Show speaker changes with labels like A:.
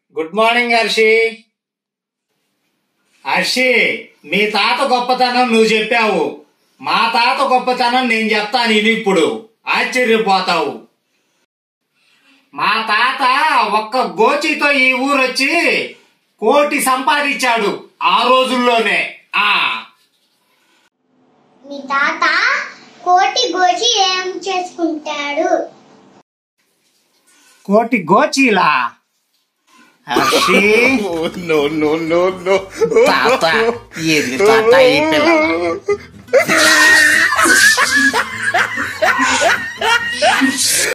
A: Good morning Harshi Harshi మీ తాత గొప్పతనం నువ్వు చెప్పావు మా తాత గొప్పతనం నేను చెప్తాను ఇది ఇప్పుడు ఆశ్చర్యపోతావు మా తాత ఒక్క గోచితో ఈ ఊరొచ్చి కోటి సంపాదించాడు ఆ రోజుల్లోనే ఆ
B: మీ తాత కోటి గోచి ఏం చేసుకుంటాడు
A: కోటి గోచీలా Harshi
C: Oh, no, no, no, no.
A: తాత ఏంది తాత ఈ పిల్ల